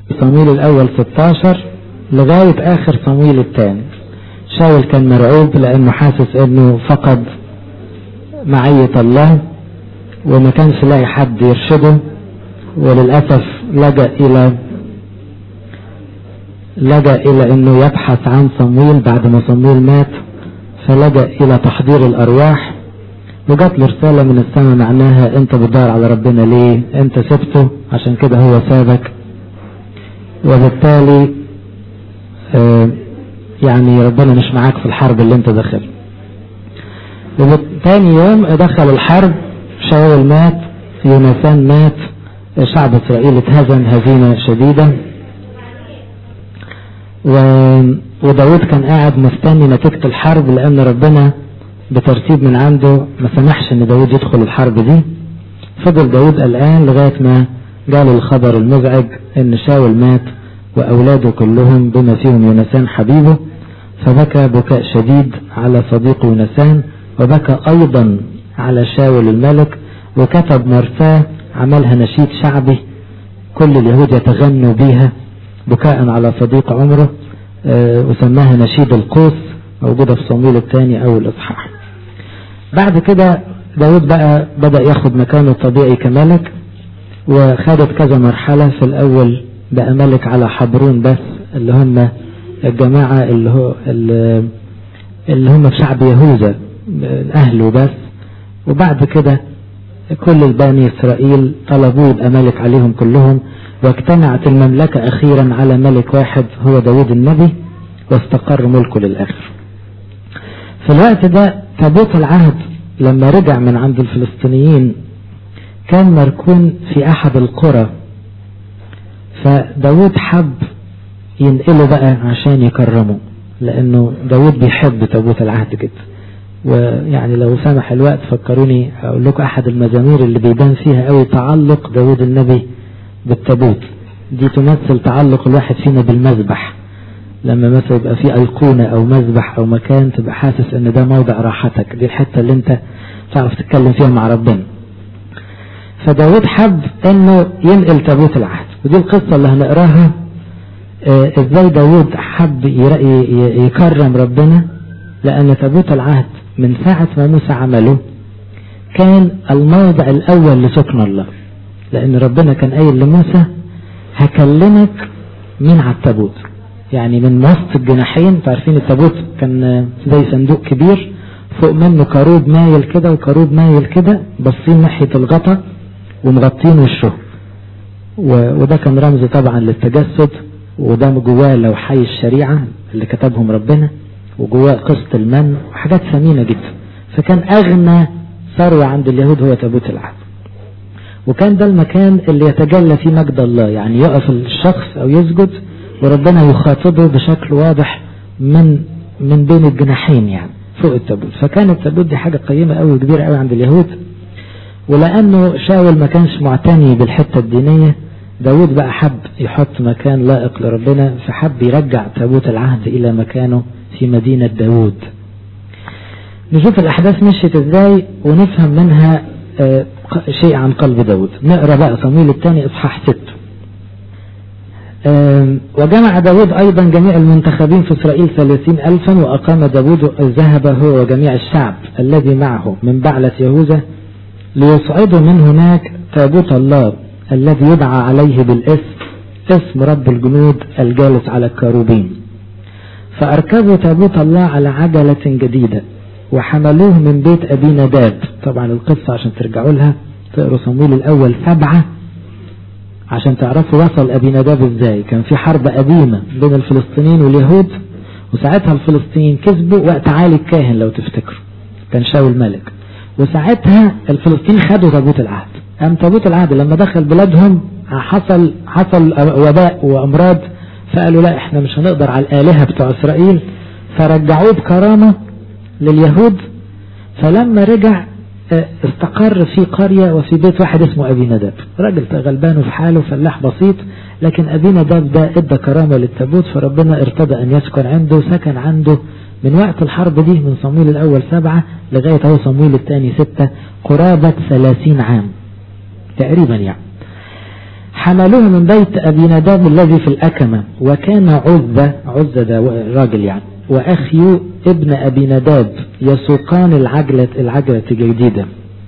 صمويل الأول 16 لغاية آخر صمويل الثاني شاول كان مرعوب لأنه حاسس أنه فقد معية الله وما كانش لاقي حد يرشده وللأسف لجأ إلى لجأ إلى أنه يبحث عن صمويل بعد ما صمويل مات فلجأ إلى تحضير الأرواح وجات له رسالة من السماء معناها أنت بتدور على ربنا ليه؟ أنت سبته عشان كده هو سابك وبالتالي آه يعني ربنا مش معاك في الحرب اللي أنت داخل وتاني يوم دخل الحرب شاول مات يوناثان مات شعب إسرائيل اتهزم هزيمة شديدة و... وداود كان قاعد مستني نتيجة الحرب لأن ربنا بترتيب من عنده ما سمحش ان داود يدخل الحرب دي فضل داود قلقان لغاية ما جاله الخبر المزعج ان شاول مات واولاده كلهم بما فيهم يونسان حبيبه فبكى بكاء شديد على صديقه يونسان وبكى ايضا على شاول الملك وكتب مرثاه عملها نشيد شعبي كل اليهود يتغنوا بيها بكاء على صديق عمره آه وسماها نشيد القوس موجودة في صمويل الثاني أو الإصحاح بعد كده داود بقى بدأ ياخد مكانه الطبيعي كملك وخدت كذا مرحلة في الأول بقى ملك على حبرون بس اللي هم الجماعة اللي, هو اللي هم في شعب يهوذا أهله بس وبعد كده كل البني إسرائيل طلبوه يبقى ملك عليهم كلهم واجتمعت المملكة أخيرا على ملك واحد هو داود النبي واستقر ملكه للآخر في الوقت ده تابوت العهد لما رجع من عند الفلسطينيين كان مركون في أحد القرى فداود حب ينقله بقى عشان يكرمه لأنه داود بيحب تابوت العهد جدا ويعني لو سمح الوقت فكروني أقول لكم أحد المزامير اللي بيبان فيها قوي تعلق داود النبي بالتابوت دي تمثل تعلق الواحد فينا بالمذبح لما مثلا يبقى في أيقونة أو مذبح أو مكان تبقى حاسس إن ده موضع راحتك دي الحتة اللي أنت تعرف تتكلم فيها مع ربنا فداود حب إنه ينقل تابوت العهد ودي القصة اللي هنقراها آه إزاي داود حب يكرم ربنا لأن تابوت العهد من ساعة ما موسى عمله كان الموضع الأول لسكن الله لأن ربنا كان قايل لموسى هكلمك من على التابوت يعني من وسط الجناحين عارفين التابوت كان زي صندوق كبير فوق منه كروب مايل كده وكروب مايل كده باصين ناحية الغطا ومغطين وشه وده كان رمز طبعا للتجسد وده جواه لوحي الشريعة اللي كتبهم ربنا وجواه قسط المن وحاجات ثمينة جدا فكان أغنى ثروة عند اليهود هو تابوت العهد وكان ده المكان اللي يتجلى فيه مجد الله يعني يقف الشخص أو يسجد وربنا يخاطبه بشكل واضح من من بين الجناحين يعني فوق التابوت فكان التابوت دي حاجة قيمة قوي وكبيرة قوي عند اليهود ولأنه شاول ما كانش معتني بالحتة الدينية داود بقى حب يحط مكان لائق لربنا فحب يرجع تابوت العهد إلى مكانه في مدينة داود نشوف الأحداث مشيت ازاي ونفهم منها آه شيء عن قلب داود نقرأ بقى صمويل الثاني إصحاح 6 وجمع داود أيضا جميع المنتخبين في إسرائيل ثلاثين ألفا وأقام داود ذهب هو وجميع الشعب الذي معه من بعلة يهوذا ليصعدوا من هناك تابوت الله الذي يدعى عليه بالاسم اسم رب الجنود الجالس على الكروبين فأركبوا تابوت الله على عجلة جديدة وحملوه من بيت أبي نداب طبعا القصة عشان ترجعوا لها تقروا صمويل الأول سبعة عشان تعرفوا وصل أبي نداب ازاي كان في حرب قديمة بين الفلسطينيين واليهود وساعتها الفلسطينيين كسبوا وقت عالي الكاهن لو تفتكروا كان شاول ملك وساعتها الفلسطينيين خدوا تابوت العهد قام تابوت العهد لما دخل بلادهم حصل حصل وباء وامراض فقالوا لا احنا مش هنقدر على الالهه بتوع اسرائيل فرجعوه بكرامه لليهود فلما رجع استقر في قرية وفي بيت واحد اسمه أبي نداب راجل غلبان في حاله فلاح بسيط لكن أبي نداب ده ادى كرامة للتابوت فربنا ارتضى أن يسكن عنده سكن عنده من وقت الحرب دي من صمويل الأول سبعة لغاية هو صمويل الثاني ستة قرابة ثلاثين عام تقريبا يعني حملوه من بيت أبي نداب الذي في الأكمة وكان عزة عزة ده راجل يعني وأخي ابن أبي نداب يسوقان العجلة العجلة الجديدة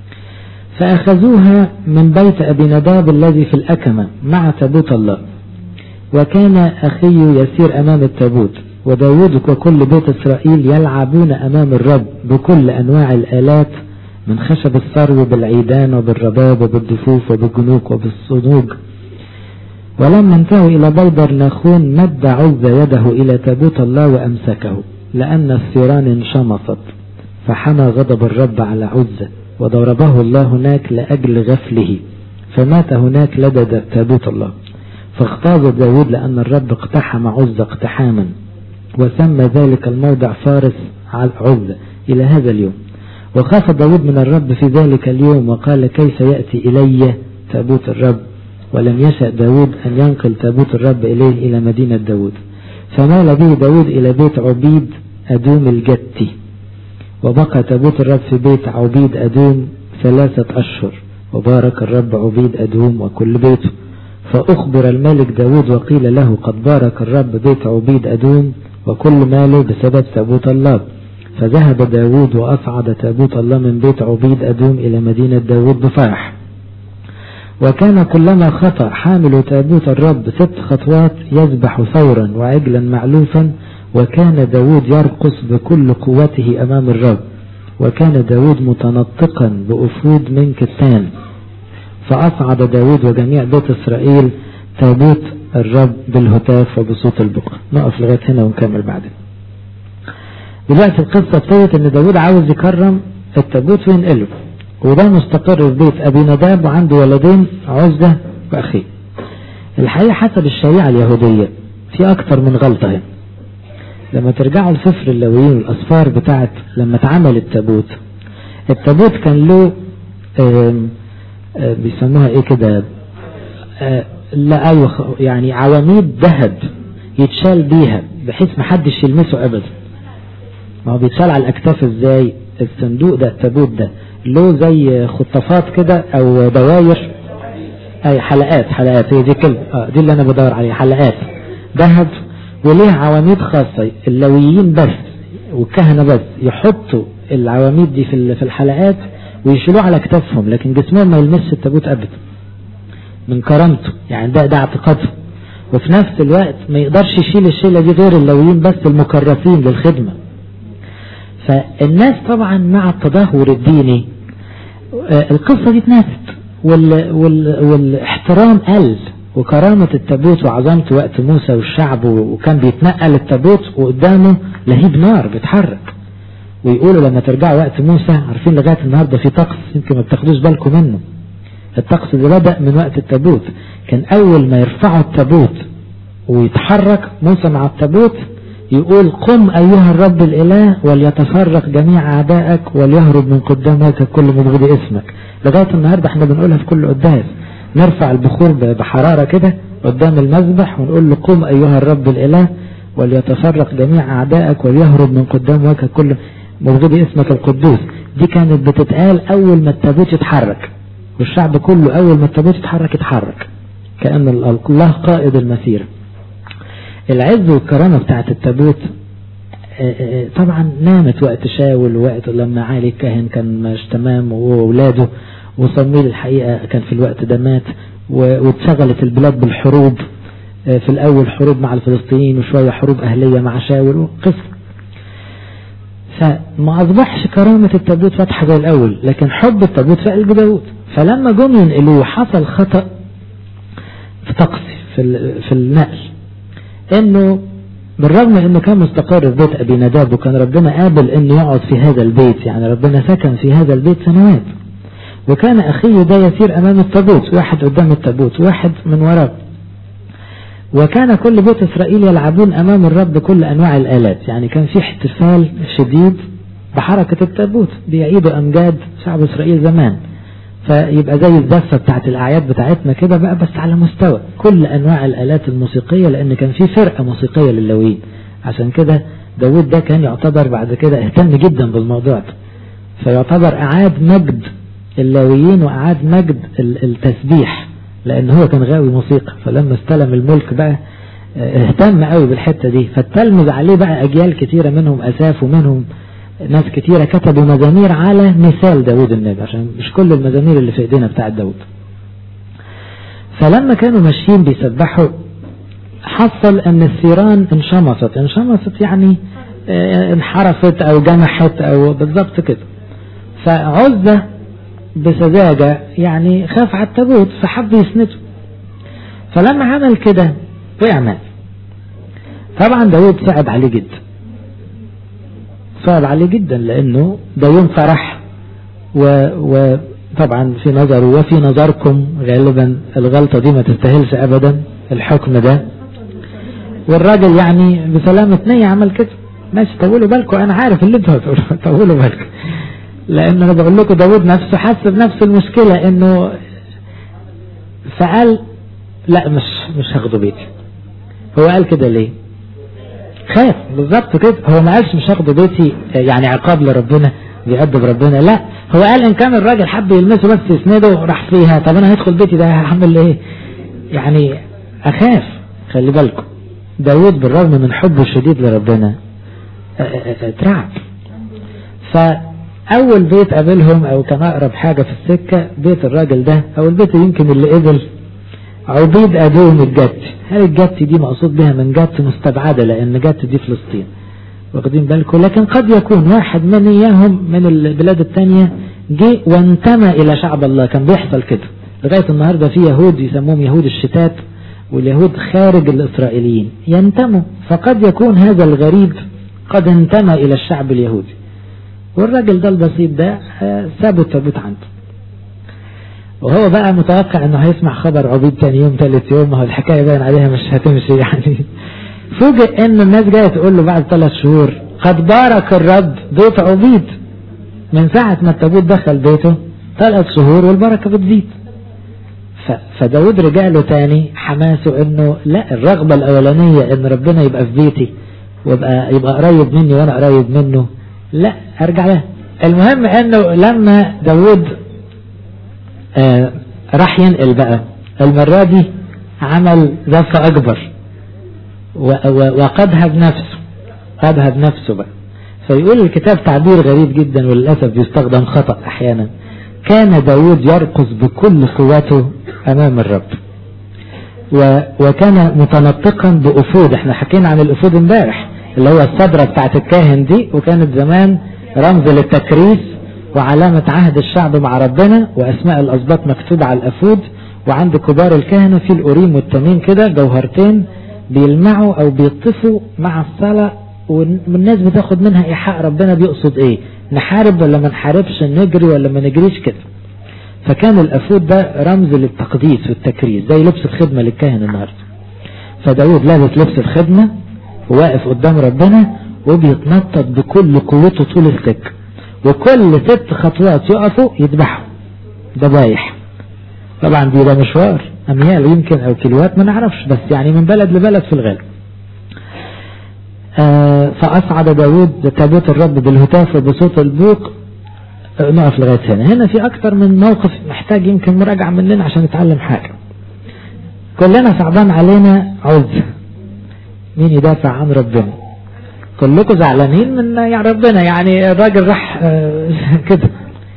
فأخذوها من بيت أبي نداب الذي في الأكمة مع تابوت الله وكان أخي يسير أمام التابوت وداود وكل بيت إسرائيل يلعبون أمام الرب بكل أنواع الآلات من خشب الثرو بالعيدان وبالرباب وبالدفوف وبالجنوق وبالصنوج ولما انتهوا إلى بيدر ناخون مد عز يده إلى تابوت الله وأمسكه لأن الثيران انشمصت فحمى غضب الرب على عزة وضربه الله هناك لأجل غفله فمات هناك لدى تابوت الله فاغتاظ داود لأن الرب اقتحم عزة اقتحاما وسمى ذلك الموضع فارس عزة إلى هذا اليوم وخاف داود من الرب في ذلك اليوم وقال كيف يأتي إلي تابوت الرب ولم يشأ داود أن ينقل تابوت الرب إليه إلى مدينة داود فمال به داود إلى بيت عبيد أدوم الجتي وبقى تابوت الرب في بيت عبيد أدوم ثلاثة أشهر وبارك الرب عبيد أدوم وكل بيته فأخبر الملك داود وقيل له قد بارك الرب بيت عبيد أدوم وكل ماله بسبب تابوت الله فذهب داود وأصعد تابوت الله من بيت عبيد أدوم إلى مدينة داود بفرح وكان كلما خطأ حامل تابوت الرب ست خطوات يذبح ثورا وعجلا معلوفا وكان داود يرقص بكل قوته أمام الرب وكان داود متنطقا بأفود من كتان فأصعد داود وجميع بيت إسرائيل تابوت الرب بالهتاف وبصوت البقر نقف لغاية هنا ونكمل بعدين دلوقتي القصة ابتدت ان داود عاوز يكرم التابوت وينقله وده مستقر في بيت ابي نداب وعنده ولدين عزة واخيه الحقيقة حسب الشريعة اليهودية في اكتر من غلطة هنا لما ترجعوا لسفر اللاويين والاسفار بتاعت لما اتعمل التابوت التابوت كان له آم آم بيسموها ايه كده لا ايوه يعني عواميد ذهب يتشال بيها بحيث محدش يلمسه ابدا ما هو بيتشال على الاكتاف ازاي الصندوق ده التابوت ده له زي خطافات كده او دواير اي حلقات حلقات هي دي كلمه اه دي اللي انا بدور عليها حلقات ذهب وليه عواميد خاصه اللويين بس والكهنه بس يحطوا العواميد دي في في الحلقات ويشيلوها على اكتافهم لكن جسمهم ما يلمسش التابوت ابدا من كرامته يعني ده ده اعتقاده وفي نفس الوقت ما يقدرش يشيل الشيله دي غير اللويين بس المكرسين للخدمه فالناس طبعا مع التدهور الديني القصة دي اتنست وال وال والاحترام قل وكرامة التابوت وعظمته وقت موسى والشعب وكان بيتنقل التابوت وقدامه لهيب نار بيتحرك ويقولوا لما ترجعوا وقت موسى عارفين لغاية النهاردة في طقس يمكن ما بتاخدوش بالكم منه الطقس اللي بدأ من وقت التابوت كان أول ما يرفعوا التابوت ويتحرك موسى مع التابوت يقول قم أيها الرب الإله وليتفرق جميع أعدائك وليهرب من قدامك كل مبغض اسمك لغاية النهاردة احنا بنقولها في كل قداس نرفع البخور بحرارة كده قدام المذبح ونقول له قم أيها الرب الإله وليتفرق جميع أعدائك وليهرب من قدام وجهك كل مبغض اسمك القدوس دي كانت بتتقال أول ما التابوت يتحرك والشعب كله أول ما التابوت يتحرك يتحرك كأن الله قائد المسيره العز والكرامة بتاعت التابوت طبعا نامت وقت شاول وقت لما علي الكاهن كان مش تمام وأولاده وصمويل الحقيقة كان في الوقت ده مات واتشغلت البلاد بالحروب في الأول حروب مع الفلسطينيين وشوية حروب أهلية مع شاول وقصة فما أصبحش كرامة التابوت فاتحة زي الأول لكن حب التابوت في قلب داود فلما جم ينقلوه حصل خطأ في طقس في, في النقل انه بالرغم انه كان مستقر في بيت ابي نداب وكان ربنا قابل انه يقعد في هذا البيت يعني ربنا سكن في هذا البيت سنوات وكان اخيه ده يسير امام التابوت واحد قدام التابوت واحد من وراه وكان كل بيت اسرائيل يلعبون امام الرب كل انواع الالات يعني كان في احتفال شديد بحركة التابوت بيعيدوا امجاد شعب اسرائيل زمان فيبقى زي الزفة بتاعت الأعياد بتاعتنا كده بقى بس على مستوى كل أنواع الآلات الموسيقية لأن كان في فرقة موسيقية للويين عشان كده داود ده كان يعتبر بعد كده اهتم جدا بالموضوع ده فيعتبر أعاد مجد اللاويين وأعاد مجد التسبيح لان هو كان غاوي موسيقى فلما استلم الملك بقى اهتم قوي بالحتة دي فالتلمذ عليه بقى اجيال كتيرة منهم اساف ومنهم ناس كتيرة كتبوا مزامير على مثال داود النبي عشان مش كل المزامير اللي في ايدينا بتاعت داود فلما كانوا ماشيين بيسبحوا حصل ان الثيران انشمصت انشمصت يعني اه انحرفت او جنحت او بالظبط كده فعزة بسذاجة يعني خاف على التابوت فحب يسنده فلما عمل كده وقع مات طبعا داود صعب عليه جدا صعب عليه جدا لانه ده يوم فرح وطبعا في نظره وفي نظركم غالبا الغلطة دي ما تستاهلش ابدا الحكم ده والراجل يعني بسلامة نية عمل كده ماشي طولوا بالكم انا عارف اللي انتوا هتقولوا طولوا بالكم لان انا بقول لكم داود نفسه حس بنفس المشكلة انه فقال لا مش مش هاخده بيتي هو قال كده ليه خاف بالظبط كده هو ما قالش مش هاخده بيتي يعني عقاب لربنا بيأدب ربنا لا هو قال ان كان الراجل حب يلمسه بس يسنده راح فيها طب انا هدخل بيتي ده هعمل ايه يعني اخاف خلي بالكم داود بالرغم من حبه الشديد لربنا اترعب فاول بيت قابلهم او كان اقرب حاجة في السكة بيت الراجل ده او البيت يمكن اللي قبل عبيد أبوهم الجت هل الجت دي مقصود بها من جت مستبعدة لأن جت دي فلسطين واخدين بالكم لكن قد يكون واحد من إياهم من البلاد التانية جه وانتمى إلى شعب الله كان بيحصل كده لغاية النهاردة في يهود يسموهم يهود الشتات واليهود خارج الإسرائيليين ينتموا فقد يكون هذا الغريب قد انتمى إلى الشعب اليهودي والراجل ده البسيط ده سابوا التابوت عنده وهو بقى متوقع انه هيسمع خبر عبيد تاني يوم ثالث يوم ما هو الحكايه باين عليها مش هتمشي يعني فوجئ ان الناس جايه تقول له بعد ثلاث شهور قد بارك الرب بيت عبيد من ساعة ما التابوت دخل بيته ثلاث شهور والبركة بتزيد فداود رجع له تاني حماسه انه لا الرغبة الاولانية ان ربنا يبقى في بيتي ويبقى يبقى قريب مني وانا قريب منه لا ارجع له المهم انه لما داود آه راح ينقل بقى المرة دي عمل زفة أكبر وقدها بنفسه قدها بنفسه بقى فيقول الكتاب تعبير غريب جدا وللأسف بيستخدم خطأ أحيانا كان داود يرقص بكل قوته أمام الرب وكان متنطقا بأفود احنا حكينا عن الأفود امبارح اللي هو الصدرة بتاعت الكاهن دي وكانت زمان رمز للتكريس وعلامة عهد الشعب مع ربنا وأسماء الأسباط مكتوبة على الأفود وعند كبار الكهنة في الأوريم والتمين كده جوهرتين بيلمعوا أو بيطفوا مع الصلاة والناس بتاخد منها إيحاء ربنا بيقصد إيه نحارب ولا ما نحاربش نجري ولا ما نجريش كده فكان الأفود ده رمز للتقديس والتكريس زي لبس الخدمة للكاهن النهاردة فداود لابس لبس الخدمة وواقف قدام ربنا وبيتنطط بكل قوته طول السكه وكل ست خطوات يقفوا يذبحوا ذبايح طبعا دي ده مشوار اميال يمكن او كيلوات ما نعرفش بس يعني من بلد لبلد في الغالب آه فاصعد داود تابوت الرب بالهتاف وبصوت البوق آه نقف لغايه هنا هنا في اكتر من موقف محتاج يمكن مراجعه مننا عشان نتعلم حاجه كلنا صعبان علينا عز مين يدافع عن ربنا كلكم زعلانين من يعني ربنا يعني الراجل راح كده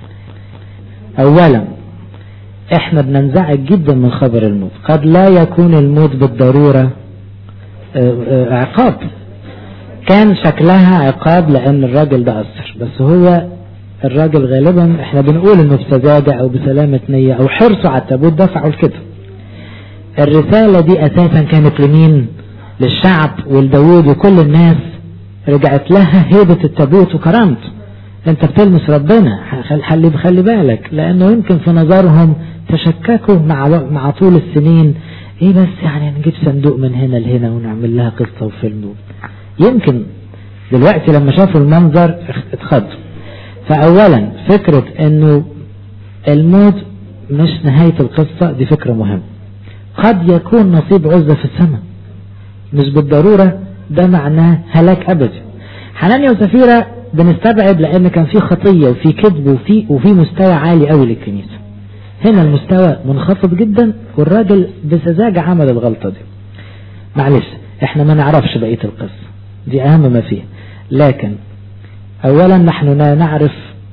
اولا احنا بننزعج جدا من خبر الموت قد لا يكون الموت بالضرورة عقاب كان شكلها عقاب لان الراجل ده اثر بس هو الراجل غالبا احنا بنقول انه بسذاجة او بسلامة نية او حرصه على التابوت دفعوا لكده الرسالة دي اساسا كانت لمين للشعب ولداود وكل الناس رجعت لها هيبة التابوت وكرامته انت بتلمس ربنا خلي خلي بالك لانه يمكن في نظرهم تشككوا مع مع طول السنين ايه بس يعني نجيب صندوق من هنا لهنا ونعمل لها قصة وفيلم يمكن دلوقتي لما شافوا المنظر اتخضوا فاولا فكرة انه الموت مش نهاية القصة دي فكرة مهمة قد يكون نصيب عزة في السماء مش بالضرورة ده معناه هلاك أبدي حنانيا وسفيرة بنستبعد لأن كان في خطية وفي كذب وفي وفي مستوى عالي قوي للكنيسة هنا المستوى منخفض جدا والراجل بسذاجة عمل الغلطة دي معلش احنا ما نعرفش بقية القصة دي اهم ما فيه لكن اولا نحن نعرف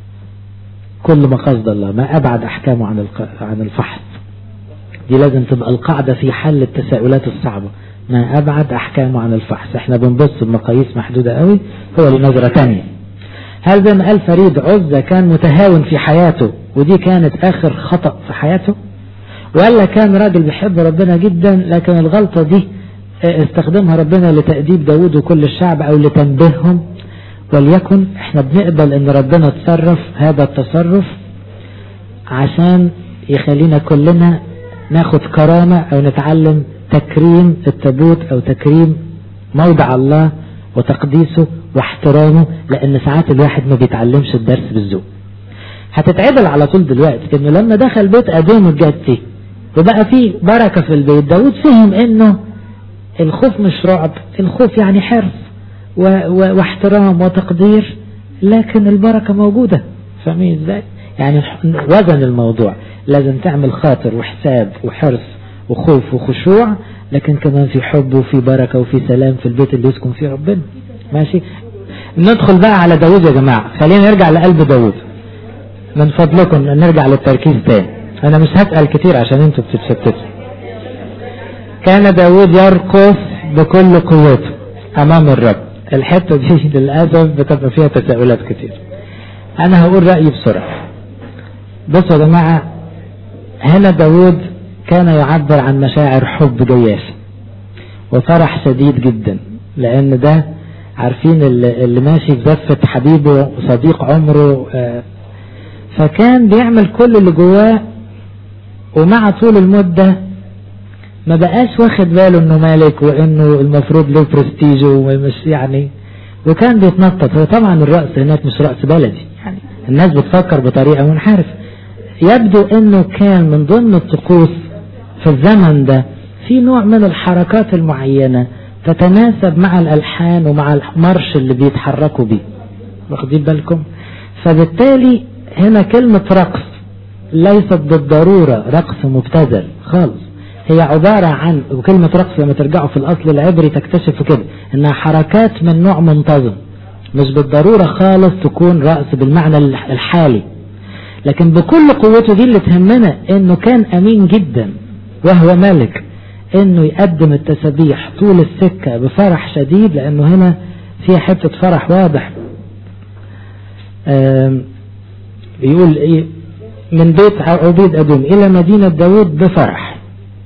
كل مقاصد الله ما ابعد احكامه عن عن الفحص دي لازم تبقى القاعدة في حل التساؤلات الصعبة ما أبعد أحكامه عن الفحص احنا بنبص بمقاييس محدودة قوي هو لنظرة تانية هل زي ما قال فريد عزة كان متهاون في حياته ودي كانت آخر خطأ في حياته ولا كان راجل بيحب ربنا جدا لكن الغلطة دي استخدمها ربنا لتأديب داود وكل الشعب أو لتنبيههم وليكن احنا بنقبل ان ربنا تصرف هذا التصرف عشان يخلينا كلنا ناخد كرامة او نتعلم تكريم التابوت او تكريم موضع الله وتقديسه واحترامه لان ساعات الواحد ما بيتعلمش الدرس بالذوق هتتعدل على طول دلوقتي انه لما دخل بيت ادوم الجدي وبقى فيه بركة في البيت داود فهم انه الخوف مش رعب الخوف يعني حرص و و واحترام وتقدير لكن البركة موجودة فاهمين ازاي يعني وزن الموضوع لازم تعمل خاطر وحساب وحرص وخوف وخشوع لكن كمان في حب وفي بركة وفي سلام في البيت اللي يسكن فيه ربنا ماشي ندخل بقى على داود يا جماعة خلينا نرجع لقلب داود من فضلكم نرجع للتركيز تاني انا مش هسأل كتير عشان انتوا بتتشتتوا كان داود يرقص بكل قوته امام الرب الحتة دي للأسف بتبقى فيها تساؤلات كتير انا هقول رأيي بسرعة بصوا يا جماعة هنا داود كان يعبر عن مشاعر حب جياشة وفرح شديد جدا لان ده عارفين اللي, اللي ماشي في زفة حبيبه وصديق عمره آه فكان بيعمل كل اللي جواه ومع طول المدة ما بقاش واخد باله انه مالك وانه المفروض له برستيج ومش يعني وكان بيتنطط هو طبعا الرأس هناك مش رأس بلدي يعني الناس بتفكر بطريقة منحرفة يبدو انه كان من ضمن الطقوس في الزمن ده في نوع من الحركات المعينة تتناسب مع الألحان ومع المرش اللي بيتحركوا بيه واخدين بالكم فبالتالي هنا كلمة رقص ليست بالضرورة رقص مبتذل خالص هي عبارة عن وكلمة رقص لما ترجعوا في الأصل العبري تكتشفوا كده إنها حركات من نوع منتظم مش بالضرورة خالص تكون رقص بالمعنى الحالي لكن بكل قوته دي اللي تهمنا إنه كان أمين جدا وهو ملك إنه يقدم التسابيح طول السكة بفرح شديد لأنه هنا فيها حتة فرح واضح بيقول إيه من بيت عبيد أدوم إلى مدينة داود بفرح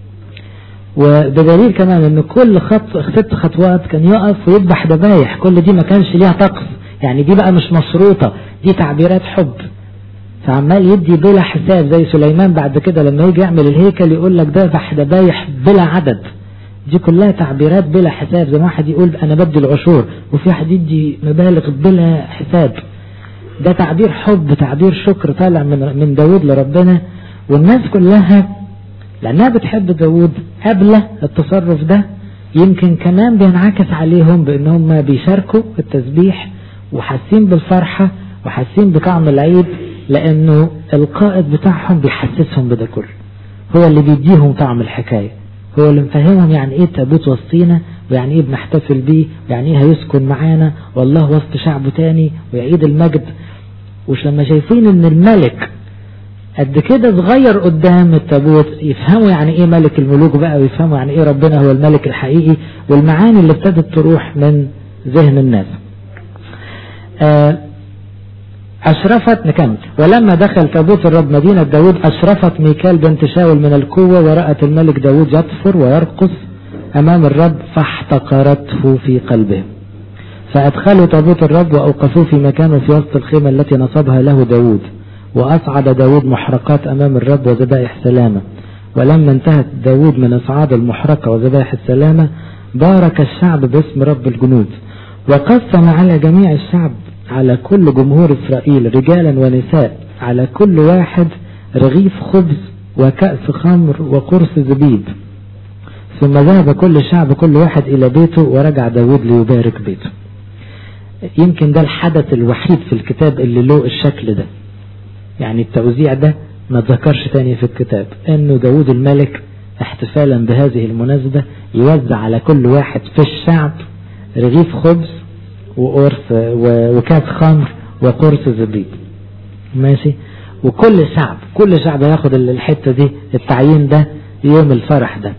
وبدليل كمان ان كل خط ست خطوات كان يقف ويذبح ذبايح كل دي ما كانش ليها طقس يعني دي بقى مش مشروطه دي تعبيرات حب فعمال يدي بلا حساب زي سليمان بعد كده لما يجي يعمل الهيكل يقول لك ذبح ذبايح بلا عدد دي كلها تعبيرات بلا حساب زي ما واحد يقول انا بدي العشور وفي واحد يدي مبالغ بلا حساب ده تعبير حب تعبير شكر طالع من من داود لربنا والناس كلها لأنها بتحب داود قبل التصرف ده يمكن كمان بينعكس عليهم بأنهم بيشاركوا في التسبيح وحاسين بالفرحة وحاسين بطعم العيد لأنه القائد بتاعهم بيحسسهم بده كله هو اللي بيديهم طعم الحكاية هو اللي مفهمهم يعني ايه تابوت وسطينا ويعني ايه بنحتفل بيه ويعني ايه هيسكن معانا والله وسط شعبه تاني ويعيد المجد وش لما شايفين ان الملك قد كده صغير قدام التابوت يفهموا يعني ايه ملك الملوك بقى ويفهموا يعني ايه ربنا هو الملك الحقيقي والمعاني اللي ابتدت تروح من ذهن الناس آه أشرفت نكمل ولما دخل تابوت الرب مدينة داود أشرفت ميكال بنت شاول من القوة ورأت الملك داود يطفر ويرقص أمام الرب فاحتقرته في قلبه فأدخلوا تابوت الرب وأوقفوه في مكانه في وسط الخيمة التي نصبها له داود وأصعد داود محرقات أمام الرب وذبائح سلامة ولما انتهت داود من إصعاد المحرقة وذبائح السلامة بارك الشعب باسم رب الجنود وقسم على جميع الشعب على كل جمهور إسرائيل رجالا ونساء على كل واحد رغيف خبز وكأس خمر وقرص زبيب ثم ذهب كل الشعب كل واحد إلى بيته ورجع داود ليبارك بيته يمكن ده الحدث الوحيد في الكتاب اللي له الشكل ده يعني التوزيع ده ما تذكرش تاني في الكتاب انه داود الملك احتفالا بهذه المناسبة يوزع على كل واحد في الشعب رغيف خبز وقرص وكاس خمر وقرص زبيب ماشي وكل شعب كل شعب ياخد الحتة دي التعيين ده يوم الفرح ده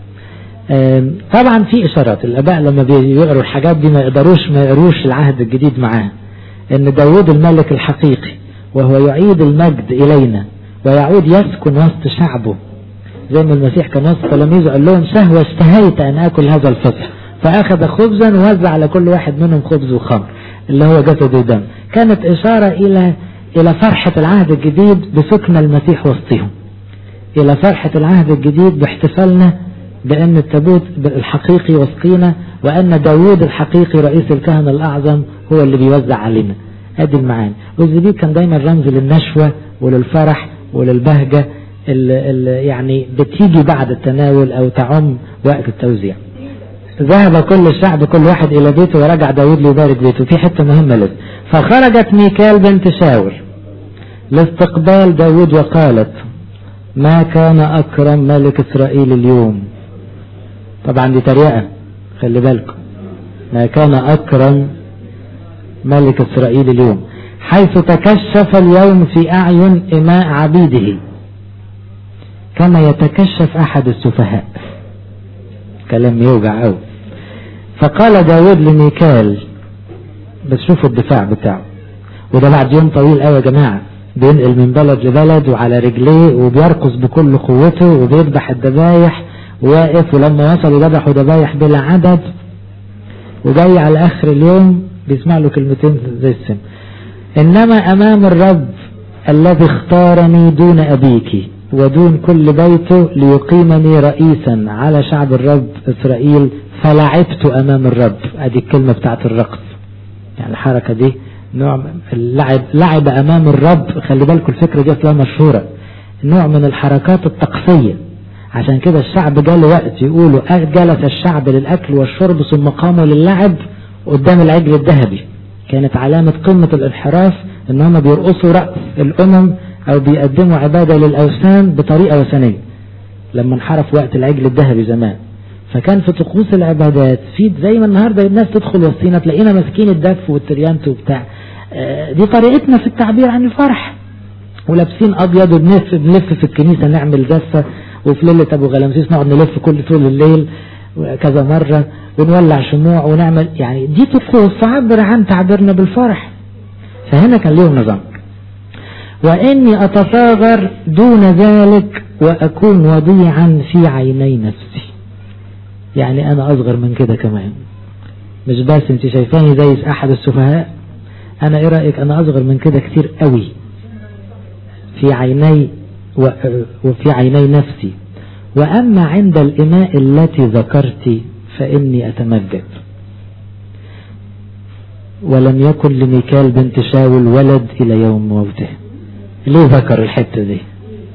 طبعا في اشارات الاباء لما بيقروا الحاجات دي ما يقدروش ما يقروش العهد الجديد معاه ان داود الملك الحقيقي وهو يعيد المجد الينا ويعود يسكن وسط شعبه زي ما المسيح كان وسط تلاميذه قال لهم شهوة اشتهيت ان اكل هذا الفصح فاخذ خبزا ووزع على كل واحد منهم خبز وخمر اللي هو جسد ودم كانت اشارة الى الى فرحة العهد الجديد بسكن المسيح وسطهم الى فرحة العهد الجديد باحتفالنا بان التابوت الحقيقي وسطينا وان داوود الحقيقي رئيس الكهنة الاعظم هو اللي بيوزع علينا ادي المعاني والزبيب كان دايما رمز للنشوة وللفرح وللبهجة اللي, اللي يعني بتيجي بعد التناول او تعم وقت التوزيع ذهب كل الشعب كل واحد الى بيته ورجع داود ليبارك بيته في حتة مهمة لسه فخرجت ميكال بنت شاور لاستقبال داود وقالت ما كان اكرم ملك اسرائيل اليوم طبعا دي تريقة خلي بالكم ما كان اكرم ملك اسرائيل اليوم حيث تكشف اليوم في اعين اماء عبيده كما يتكشف احد السفهاء كلام يوجع قوي فقال داود لميكال بس شوفوا الدفاع بتاعه وده بعد يوم طويل قوي يا جماعة بينقل من بلد لبلد وعلى رجليه وبيرقص بكل قوته وبيذبح الذبايح واقف ولما وصلوا ذبحوا ذبايح بلا عدد وجاي على اخر اليوم بيسمع له كلمتين زي السم انما امام الرب الذي اختارني دون ابيك ودون كل بيته ليقيمني رئيسا على شعب الرب اسرائيل فلعبت امام الرب ادي الكلمة بتاعت الرقص يعني الحركة دي نوع اللعب لعب امام الرب خلي بالكم الفكرة دي اصلا مشهورة نوع من الحركات الطقسية عشان كده الشعب جاله وقت يقولوا جلس الشعب للاكل والشرب ثم قاموا للعب قدام العجل الذهبي كانت علامة قمة الانحراف ان هم بيرقصوا رأس الامم او بيقدموا عبادة للاوثان بطريقة وثنية لما انحرف وقت العجل الذهبي زمان فكان في طقوس العبادات في زي ما النهاردة الناس تدخل وسطينا تلاقينا ماسكين الدف والتريانت وبتاع دي طريقتنا في التعبير عن الفرح ولابسين ابيض وبنلف بنلف في الكنيسة نعمل دفة وفي ليلة ابو غلامسيس نقعد نلف كل طول الليل كذا مرة ونولع شموع ونعمل يعني دي طقوس تعبر عن تعبيرنا بالفرح فهنا كان ليهم نظام واني اتصاغر دون ذلك واكون وضيعا في عيني نفسي يعني انا اصغر من كده كمان مش بس انت شايفاني زي احد السفهاء انا ايه رايك انا اصغر من كده كتير قوي في عيني وفي عيني نفسي واما عند الاماء التي ذكرت فاني اتمجد ولم يكن لميكال بنت شاول ولد الى يوم موته ليه ذكر الحته دي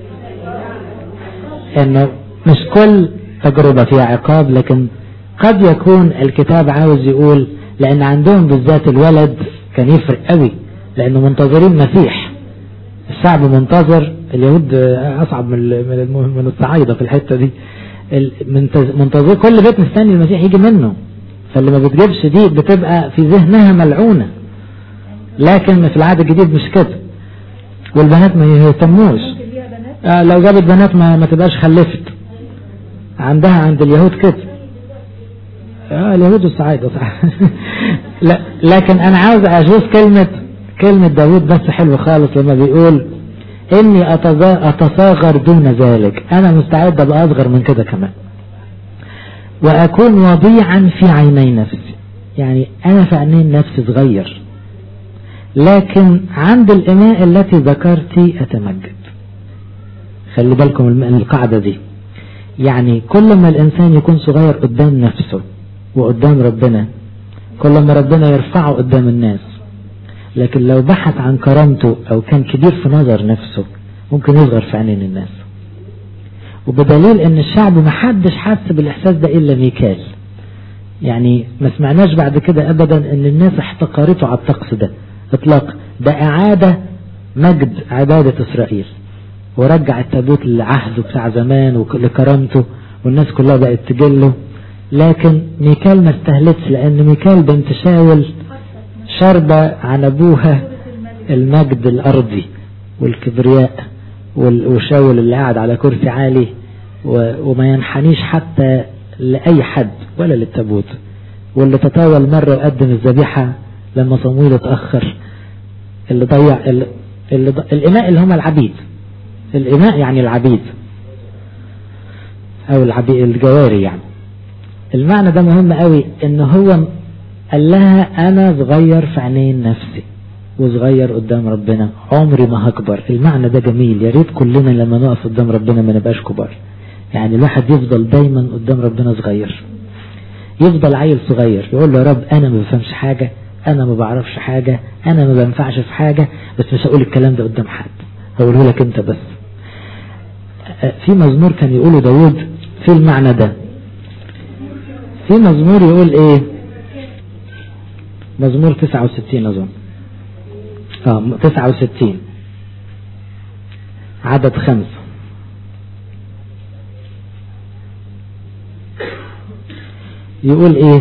انه مش كل تجربة فيها عقاب لكن قد يكون الكتاب عاوز يقول لان عندهم بالذات الولد كان يفرق قوي لانه منتظرين مسيح الشعب منتظر اليهود اصعب من من الصعايده في الحته دي منتظر كل بيت مستني المسيح يجي منه فاللي ما بتجيبش دي بتبقى في ذهنها ملعونه لكن في العهد الجديد مش كده والبنات ما يهتموش آه لو جابت بنات ما, ما تبقاش خلفت عندها عند اليهود كده آه اليهود والصعايدة صح لا لكن انا عاوز اشوف كلمة كلمة داود بس حلو خالص لما بيقول اني اتصاغر دون ذلك انا مستعد ابقى اصغر من كده كمان واكون وضيعا في عيني نفسي يعني انا في عينين نفسي صغير لكن عند الإماء التي ذكرتي أتمجد خلي بالكم القاعدة دي يعني كل ما الإنسان يكون صغير قدام نفسه وقدام ربنا كل ما ربنا يرفعه قدام الناس لكن لو بحث عن كرامته أو كان كبير في نظر نفسه ممكن يصغر في عينين الناس وبدليل ان الشعب ما حدش حس بالاحساس ده الا ميكال يعني ما سمعناش بعد كده ابدا ان الناس احتقرته على الطقس ده اطلاق ده اعادة مجد عبادة اسرائيل ورجع التابوت لعهده بتاع زمان ولكرامته والناس كلها بقت تجله لكن ميكال ما استهلتش لان ميكال بنت شاول شاربة عن ابوها المجد الارضي والكبرياء وشاول اللي قاعد على كرسي عالي وما ينحنيش حتى لأي حد ولا للتابوت واللي تطاول مرة وقدم الذبيحة لما صمويل اتأخر اللي ضيع اللي, اللي ض... الإماء اللي هم العبيد الإماء يعني العبيد أو العبيد الجواري يعني المعنى ده مهم قوي ان هو قال لها انا صغير في عينين نفسي وصغير قدام ربنا عمري ما هكبر المعنى ده جميل يا ريت كلنا لما نقف قدام ربنا ما نبقاش كبار يعني الواحد يفضل دايما قدام ربنا صغير يفضل عيل صغير يقول له يا رب انا ما بفهمش حاجة انا ما بعرفش حاجة انا ما بنفعش في حاجة بس مش هقول الكلام ده قدام حد هقوله لك انت بس في مزمور كان يقوله داود في المعنى ده في مزمور يقول ايه مزمور 69 اظن اه 69 عدد خمسة يقول ايه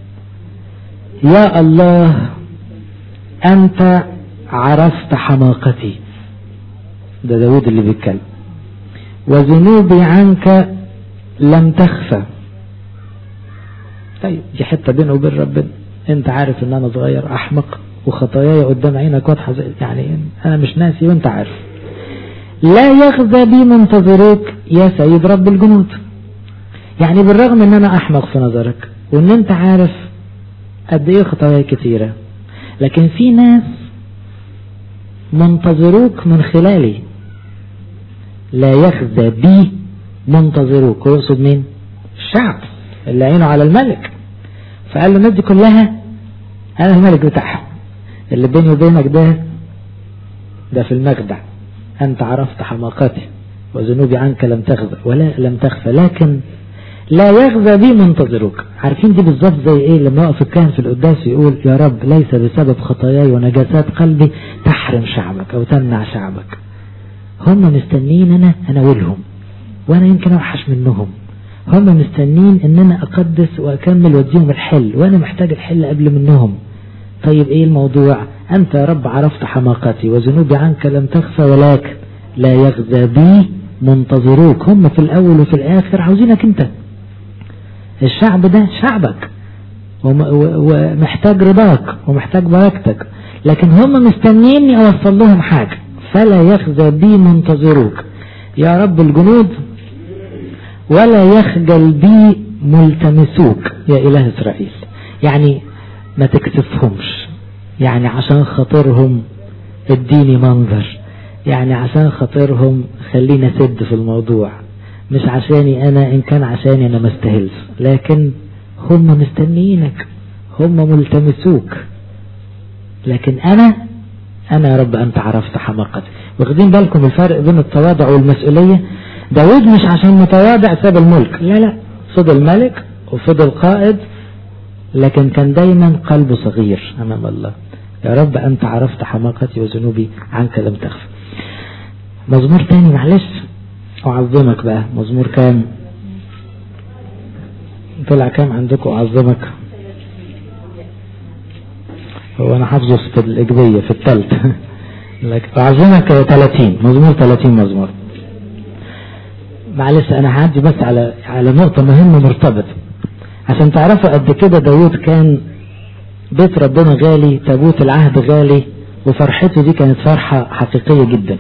يا الله انت عرفت حماقتي ده داود اللي بيتكلم وذنوبي عنك لم تخفى طيب دي حتة بينه وبين ربنا انت عارف ان انا صغير احمق وخطاياي قدام عينك واضحة يعني انا مش ناسي وانت عارف لا يخزى بي منتظروك يا سيد رب الجنود يعني بالرغم ان انا احمق في نظرك وان انت عارف قد ايه خطاياي كتيرة لكن في ناس منتظروك من خلالي لا يخزى بي منتظروك ويقصد مين الشعب اللي عينه على الملك فقال له الناس دي كلها انا الملك بتاعهم اللي بيني وبينك ده ده في المخدع انت عرفت حماقتي وذنوبي عنك لم تخفى ولا لم تخفى لكن لا يغزى بي منتظروك عارفين دي بالظبط زي ايه لما يقف الكاهن في القداس يقول يا رب ليس بسبب خطاياي ونجاسات قلبي تحرم شعبك او تمنع شعبك هم مستنين انا اناولهم وانا يمكن اوحش منهم هم مستنين ان انا اقدس واكمل واديهم الحل وانا محتاج الحل قبل منهم طيب ايه الموضوع انت يا رب عرفت حماقتي وذنوبي عنك لم تخفى ولكن لا يغزى بي منتظروك هم في الاول وفي الاخر عاوزينك انت الشعب ده شعبك ومحتاج رضاك ومحتاج بركتك لكن هم مستنيني اوصل لهم حاجة فلا يخزى بي منتظروك يا رب الجنود ولا يخجل بي ملتمسوك يا اله اسرائيل يعني ما تكسفهمش يعني عشان خاطرهم اديني منظر يعني عشان خاطرهم خلينا سد في الموضوع مش عشاني انا ان كان عشاني انا ما استاهلش لكن هم مستنيينك هم ملتمسوك لكن انا انا يا رب انت عرفت حماقتي واخدين بالكم الفرق بين التواضع والمسؤولية داود مش عشان متواضع ساب الملك لا لا فضل ملك وفضل قائد لكن كان دايما قلبه صغير امام الله يا رب انت عرفت حماقتي وذنوبي عنك لم تخف مزمور تاني معلش أعظمك بقى مزمور كام طلع كام عندكم أعظمك هو أنا حافظه في الإجبية في التالت أعظمك 30 مزمور 30 مزمور معلش أنا هعدي بس على على نقطة مهمة مرتبطة عشان تعرفوا قد كده داود كان بيت ربنا غالي تابوت العهد غالي وفرحته دي كانت فرحة حقيقية جدا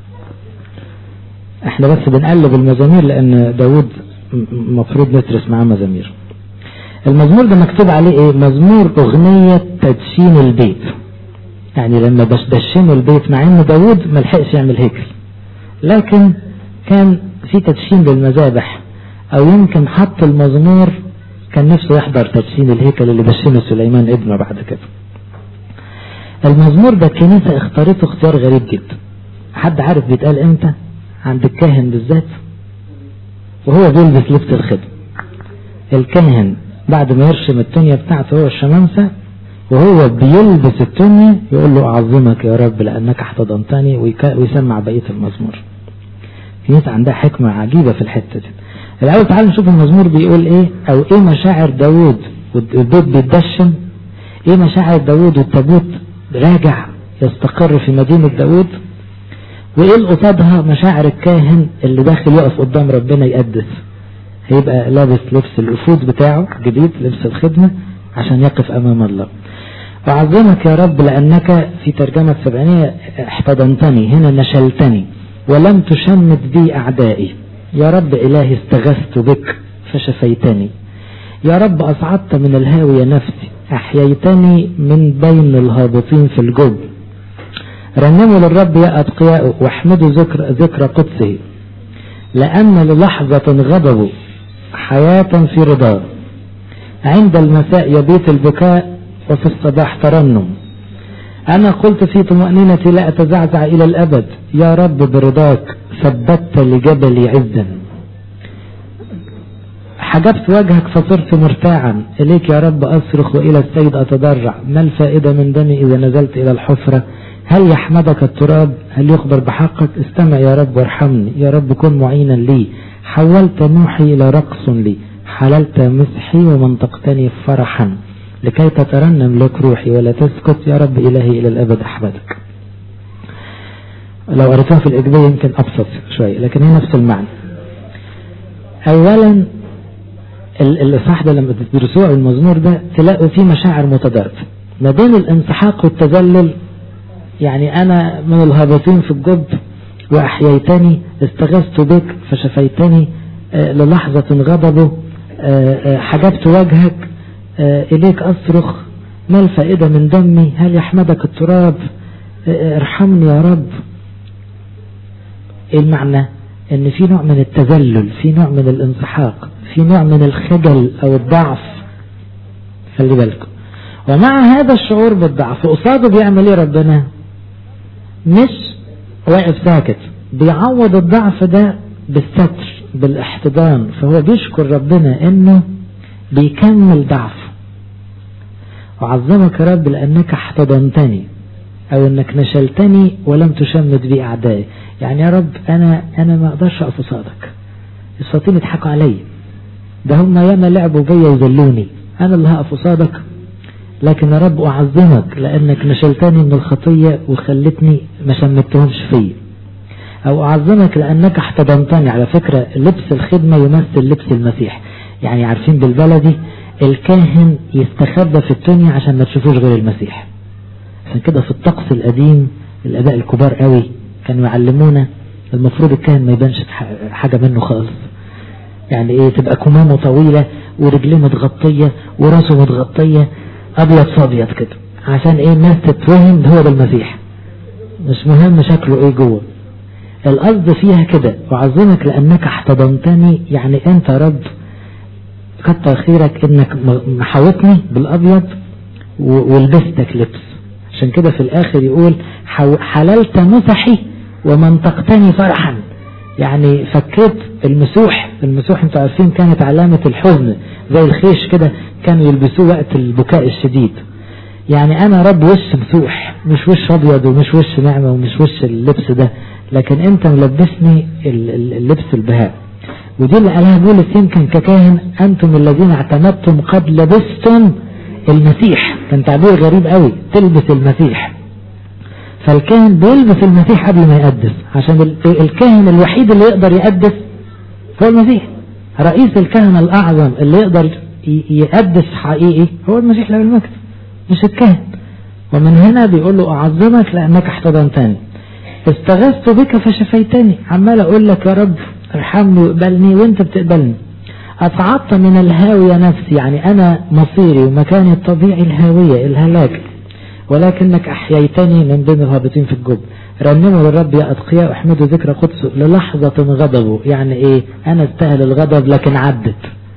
احنا بس بنقلب المزامير لان داود مفروض ندرس معاه مزامير المزمور ده مكتوب عليه ايه مزمور اغنية تدشين البيت يعني لما دشنوا البيت مع ان داود ملحقش يعمل هيكل لكن كان في تدشين للمذابح او يمكن حط المزمور كان نفسه يحضر تدشين الهيكل اللي دشنه سليمان ابنه بعد كده المزمور ده الكنيسة اختارته اختيار غريب جدا حد عارف بيتقال امتى عند الكاهن بالذات وهو بيلبس لبس الخدم الكاهن بعد ما يرشم التونية بتاعته هو الشمامسة وهو بيلبس التونية يقول له أعظمك يا رب لأنك احتضنتني ويسمع بقية المزمور الكنيسة عندها حكمة عجيبة في الحتة دي الأول تعالوا نشوف المزمور بيقول إيه أو إيه مشاعر داوود والبيت بيتدشن إيه مشاعر داوود والتابوت راجع يستقر في مدينة داوود وإيه قصادها مشاعر الكاهن اللي داخل يقف قدام ربنا يقدس هيبقى لابس لبس الأفود بتاعه جديد لبس الخدمة عشان يقف أمام الله أعظمك يا رب لأنك في ترجمة سبعينية احتضنتني هنا نشلتني ولم تشمت بي أعدائي يا رب إلهي استغثت بك فشفيتني يا رب أصعدت من الهاوية نفسي أحييتني من بين الهابطين في الجب رنموا للرب يا أتقياء واحمدوا ذكر, ذكر قدسه لأن للحظة غضبوا حياة في رضاه عند المساء يبيت البكاء وفي الصباح ترنم أنا قلت في طمأنينتي لا أتزعزع إلى الأبد يا رب برضاك ثبت لجبلي عزا حجبت وجهك فصرت مرتاعا إليك يا رب أصرخ وإلى السيد أتضرع ما الفائدة من دمي إذا نزلت إلى الحفرة هل يحمدك التراب هل يخبر بحقك استمع يا رب وارحمني يا رب كن معينا لي حولت نوحي إلى رقص لي حللت مسحي ومنطقتني فرحا لكي تترنم لك روحي ولا تسكت يا رب إلهي إلى الأبد أحمدك لو قريتها في الإجبية يمكن أبسط شوية لكن هي نفس المعنى أولا الإصحاح ده لما تدرسوه أو المزمور ده تلاقوا فيه مشاعر متضاربة ما بين الانسحاق والتذلل يعني أنا من الهابطين في الجب وأحييتني استغثت بك فشفيتني آه للحظة غضبه آه حجبت وجهك آه إليك أصرخ ما الفائدة من دمي هل يحمدك التراب ارحمني يا رب ايه المعنى ان في نوع من التذلل في نوع من الانسحاق في نوع من الخجل او الضعف خلي بالكم ومع هذا الشعور بالضعف قصاده بيعمل ايه ربنا مش واقف ساكت بيعوض الضعف ده بالستر بالاحتضان فهو بيشكر ربنا انه بيكمل ضعفه وعظمك يا رب لانك احتضنتني او انك نشلتني ولم تشمت بي اعدائي يعني يا رب انا انا ما اقدرش اقف قصادك الشياطين يضحكوا عليا ده هم ياما لعبوا بيا وذلوني انا اللي هقف قصادك لكن يا رب اعظمك لانك نشلتني من الخطيه وخلتني ما شمتهمش فيا او اعظمك لانك احتضنتني على فكره لبس الخدمه يمثل لبس المسيح يعني عارفين بالبلدي الكاهن يستخبى في الدنيا عشان ما تشوفوش غير المسيح عشان كده في الطقس القديم الاباء الكبار قوي كانوا يعلمونا المفروض الكاهن ما يبانش حاجه منه خالص يعني ايه تبقى كمامه طويله ورجليه متغطيه وراسه متغطيه ابيض في ابيض كده عشان ايه الناس تتوهم هو ده المسيح مش مهم شكله ايه جوه القصد فيها كده وعظمك لانك احتضنتني يعني انت يا رب كتر خيرك انك محاوطني بالابيض ولبستك لبس عشان كده في الاخر يقول حللت مسحي ومنطقتني فرحا يعني فكيت المسوح المسوح انتوا عارفين كانت علامة الحزن زي الخيش كده كانوا يلبسوه وقت البكاء الشديد يعني انا رب وش مسوح مش وش ابيض ومش وش نعمة ومش وش اللبس ده لكن انت ملبسني اللبس البهاء ودي اللي قالها بولس يمكن ككاهن انتم الذين اعتمدتم قد لبستم المسيح كان تعبير غريب قوي تلبس المسيح فالكاهن بيلبس المسيح قبل ما يقدس عشان الكاهن الوحيد اللي يقدر يقدس هو المسيح رئيس الكهنة الأعظم اللي يقدر يقدس حقيقي هو المسيح له المجد مش الكاهن ومن هنا بيقول له أعظمك لأنك احتضنتني استغثت بك فشفيتني عمال أقول لك يا رب ارحمني واقبلني وانت بتقبلني أصعدت من الهاوية نفسي يعني أنا مصيري ومكاني الطبيعي الهاوية الهلاك ولكنك أحييتني من بين الهابطين في الجب رنموا للرب يا أتقياء واحمدوا ذكر قدسه للحظة غضبه يعني إيه أنا استاهل الغضب لكن عدت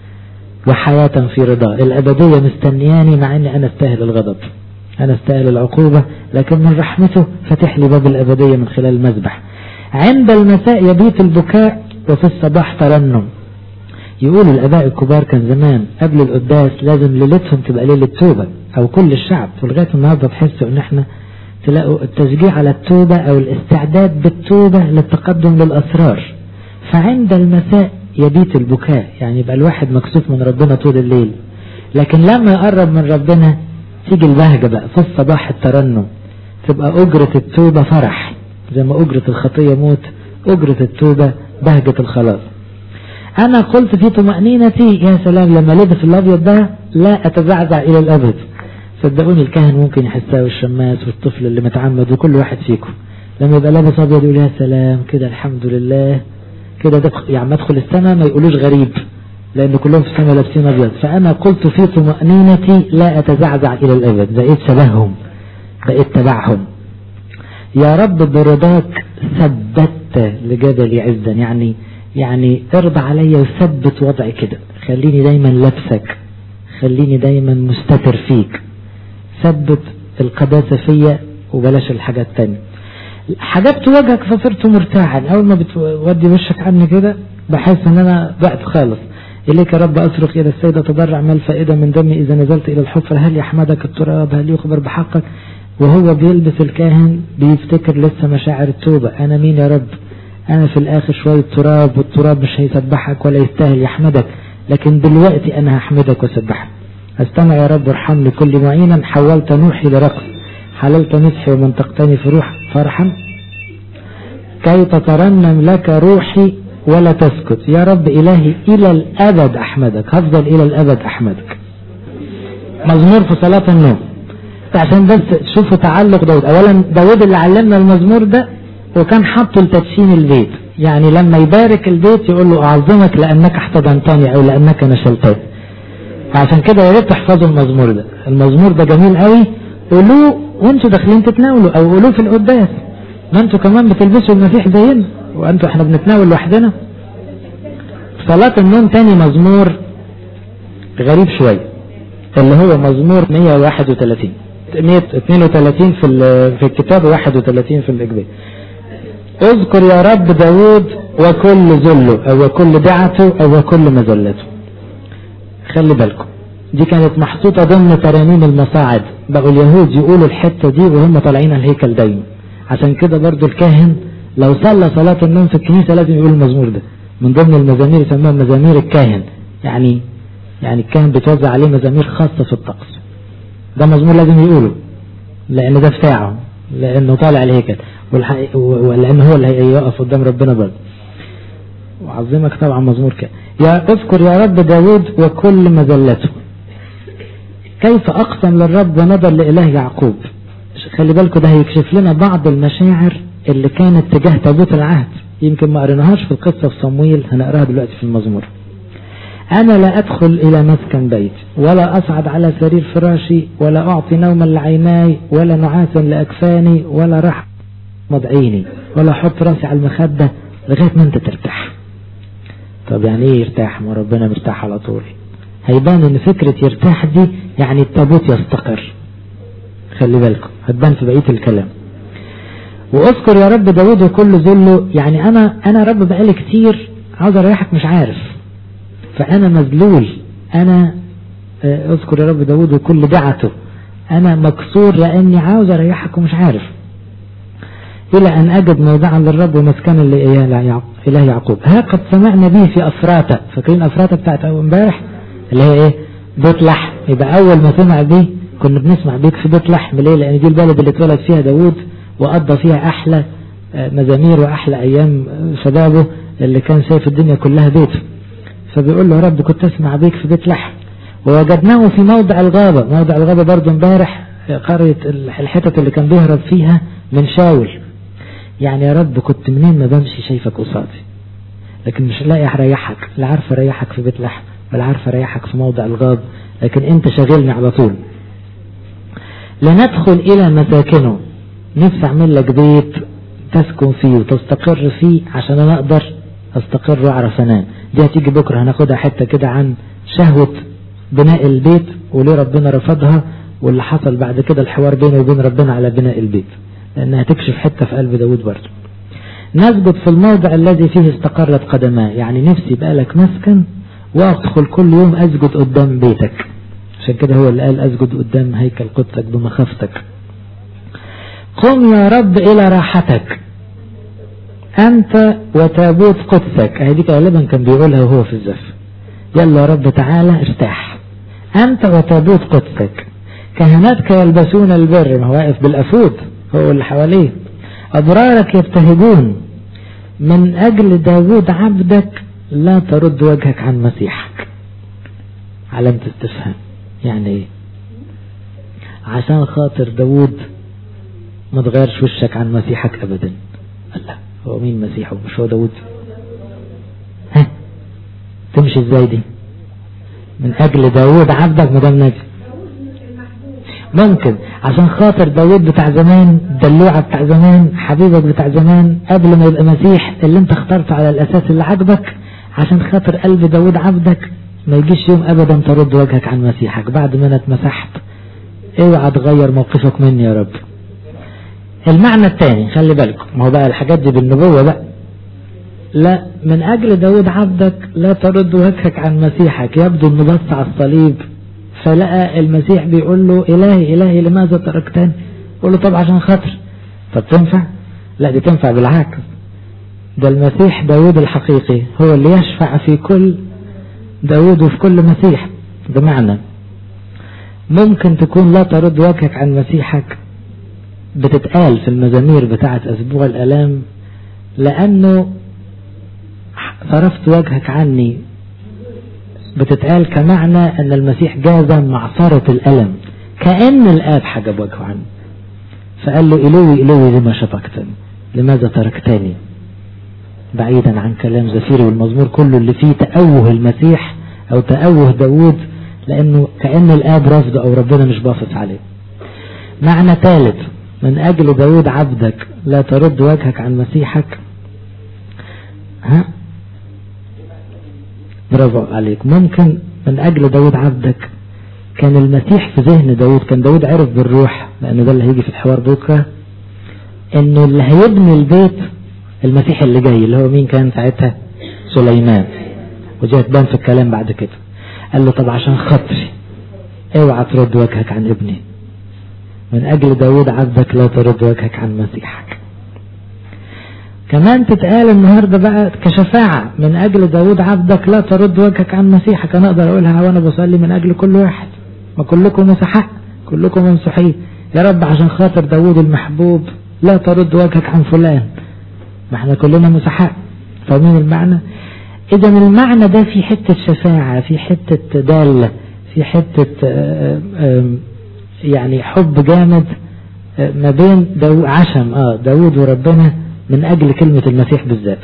وحياة في رضا الأبدية مستنياني مع أني أنا استاهل الغضب أنا استاهل العقوبة لكن من رحمته فتح لي باب الأبدية من خلال المذبح عند المساء يبيت البكاء وفي الصباح ترنم يقولوا الآباء الكبار كان زمان قبل القداس لازم ليلتهم تبقى ليلة توبة أو كل الشعب ولغاية النهاردة تحسوا إن إحنا تلاقوا التشجيع على التوبة أو الاستعداد بالتوبة للتقدم للأسرار فعند المساء يبيت البكاء يعني يبقى الواحد مكسوف من ربنا طول الليل لكن لما يقرب من ربنا تيجي البهجة بقى في الصباح الترنم تبقى أجرة التوبة فرح زي ما أجرة الخطية موت أجرة التوبة بهجة الخلاص أنا قلت في طمأنينتي يا سلام لما لبس الأبيض ده لا أتزعزع إلى الأبد صدقوني الكاهن ممكن يحسها والشماس والطفل اللي متعمد وكل واحد فيكم لما يبقى لابس أبيض يقول يا سلام كده الحمد لله كده يعني ما ادخل السماء ما يقولوش غريب لأن كلهم في السماء لابسين أبيض فأنا قلت في طمأنينتي لا أتزعزع إلى الأبد بقيت شبههم بقيت تبعهم يا رب برضاك ثبت لجبلي عزا يعني يعني ارضى عليا وثبت وضعي كده خليني دايما لابسك خليني دايما مستتر فيك ثبت القداسة فيا وبلاش الحاجات التانية حجبت وجهك فصرت مرتاحا اول ما بتودي وشك عني كده بحس ان انا ضعت خالص إليك يا رب أصرخ إلى السيد تضرع ما الفائدة من دمي إذا نزلت إلى الحفرة هل يحمدك التراب هل يخبر بحقك وهو بيلبس الكاهن بيفتكر لسه مشاعر التوبة أنا مين يا رب أنا في الآخر شوية تراب والتراب مش هيسبحك ولا يستاهل يحمدك لكن دلوقتي أنا هحمدك وسبحك استمع يا رب ارحمني كل معينا حولت نوحي لرقص حللت مسحي ومنطقتني في روح فرحا كي تترنم لك روحي ولا تسكت يا رب إلهي إلى الأبد أحمدك هفضل إلى الأبد أحمدك مزمور في صلاة النوم عشان بس تشوفوا تعلق داود أولا داود اللي علمنا المزمور ده وكان حاطه لتدشين البيت يعني لما يبارك البيت يقول له أعظمك لأنك احتضنتني أو لأنك نشلتني عشان كده يا ريت تحفظوا المزمور ده المزمور ده جميل قوي قولوه وانتوا داخلين تتناولوا او قولوه في القداس ما انتوا كمان بتلبسوا المسيح زينا وانتوا احنا بنتناول لوحدنا صلاة النوم تاني مزمور غريب شوية اللي هو مزمور 131 132 في في الكتاب 31 في الإجبار اذكر يا رب داود وكل ذله او وكل دعته او وكل مذلته خلي بالكم دي كانت محطوطة ضمن ترانيم المصاعد بقوا اليهود يقولوا الحتة دي وهم طالعين الهيكل دايما عشان كده برضو الكاهن لو صلى صلاة النوم في الكنيسة لازم يقول المزمور ده من ضمن المزامير يسموها مزامير الكاهن يعني يعني الكاهن بتوزع عليه مزامير خاصة في الطقس ده مزمور لازم يقوله لأن ده بتاعه لأنه طالع الهيكل ولأن هو اللي هيقف قدام ربنا برضه وعظمك طبعا مزمور كده يا اذكر يا رب داود وكل مذلته كيف أقسم للرب ونظر لإله يعقوب خلي بالكم ده هيكشف لنا بعض المشاعر اللي كانت تجاه تابوت العهد يمكن ما قريناهاش في القصة في صمويل هنقراها دلوقتي في المزمور أنا لا أدخل إلى مسكن بيتي ولا أصعد على سرير فراشي ولا أعطي نوما لعيناي ولا نعاسا لأكفاني ولا راح مضعيني ولا أحط راسي على المخدة لغاية ما أنت ترتاح طب يعني إيه يرتاح ما ربنا مرتاح على طول هيبان إن فكرة يرتاح دي يعني التابوت يستقر خلي بالكم هتبان في بقية الكلام واذكر يا رب داود وكل ذله يعني انا انا رب بقالي كتير عاوز اريحك مش عارف فانا مذلول انا اذكر يا رب داود وكل دعته انا مكسور لاني عاوز اريحك ومش عارف الى ان اجد موضعا للرب ومسكنا لاله يعقوب ها قد سمعنا به في افراته فاكرين افراته بتاعت امبارح اللي هي ايه بيت لحم يبقى اول ما سمع بيه كنا بنسمع بيك في بيت لحم ليه لان دي البلد اللي اتولد فيها داود وقضى فيها احلى مزامير واحلى ايام شبابه اللي كان شايف الدنيا كلها بيته فبيقول له يا رب كنت اسمع بيك في بيت لحم ووجدناه في موضع الغابة موضع الغابة برضه امبارح قرية الحتت اللي كان بيهرب فيها من شاول يعني يا رب كنت منين ما بمشي شايفك قصادي لكن مش لاقي اريحك لا عارف اريحك في بيت لحم ولا عارف اريحك في موضع الغاب لكن انت شاغلني على طول لندخل الى مساكنه نفسي اعمل لك بيت تسكن فيه وتستقر فيه عشان انا اقدر استقر واعرف انام دي هتيجي بكره هناخدها حته كده عن شهوه بناء البيت وليه ربنا رفضها واللي حصل بعد كده الحوار بينه وبين ربنا على بناء البيت لانها تكشف حته في قلب داود برضه نسجد في الموضع الذي فيه استقرت قدماه يعني نفسي بقى لك مسكن وادخل كل يوم اسجد قدام بيتك عشان كده هو اللي قال اسجد قدام هيكل قدسك بمخافتك قم يا رب إلى راحتك أنت وتابوت قدسك أهي دي غالبا كان بيقولها وهو في الزف يلا يا رب تعالى ارتاح أنت وتابوت قدسك كهناتك يلبسون البر ما هو واقف بالأفود هو اللي حواليه أبرارك يبتهجون من أجل داود عبدك لا ترد وجهك عن مسيحك علامة استفهام يعني ايه عشان خاطر داود ما تغيرش وشك عن مسيحك ابدا الله هو مين مسيحه مش هو داود ها تمشي ازاي دي من اجل داود عبدك مدام نبي ممكن عشان خاطر داود بتاع زمان دلوعة بتاع زمان حبيبك بتاع زمان قبل ما يبقى مسيح اللي انت اخترته على الاساس اللي عجبك عشان خاطر قلب داود عبدك ما يجيش يوم ابدا ترد وجهك عن مسيحك بعد ما انا اتمسحت اوعى تغير موقفك مني يا رب المعنى الثاني خلي بالكم ما هو بقى الحاجات دي بالنبوة بقى لا من اجل داود عبدك لا ترد وجهك عن مسيحك يبدو انه بص على الصليب فلقى المسيح بيقول له الهي الهي لماذا تركتني يقول له طب عشان خاطر طب تنفع لا دي تنفع بالعكس ده المسيح داود الحقيقي هو اللي يشفع في كل داود وفي كل مسيح بمعنى ممكن تكون لا ترد وجهك عن مسيحك بتتقال في المزامير بتاعة أسبوع الألام لأنه صرفت وجهك عني بتتقال كمعنى أن المسيح جازم معصرة الألم كأن الآب حجب وجهه عنه فقال له إلوي إلوي لما شفقتني لماذا تركتني بعيدا عن كلام زفير والمزمور كله اللي فيه تأوه المسيح أو تأوه داود لأنه كأن الآب رفض أو ربنا مش باصص عليه معنى ثالث من أجل داود عبدك لا ترد وجهك عن مسيحك ها برافو عليك ممكن من أجل داود عبدك كان المسيح في ذهن داود كان داود عرف بالروح لأنه ده اللي هيجي في الحوار بكرة إنه اللي هيبني البيت المسيح اللي جاي اللي هو مين كان ساعتها سليمان ودي هتبان في الكلام بعد كده قال له طب عشان خاطري اوعى ترد وجهك عن ابني من اجل داود عبدك لا ترد وجهك عن مسيحك كمان تتقال النهاردة بقى كشفاعة من أجل داود عبدك لا ترد وجهك عن مسيحك أنا أقدر أقولها وأنا بصلي من أجل كل واحد ما كلكم مسحاء كلكم ممسوحين يا رب عشان خاطر داود المحبوب لا ترد وجهك عن فلان ما احنا كلنا مسحاء فاهمين المعنى اذا المعنى ده في حتة شفاعة في حتة دالة في حتة آآ آآ يعني حب جامد ما بين داو عشم اه داود وربنا من اجل كلمة المسيح بالذات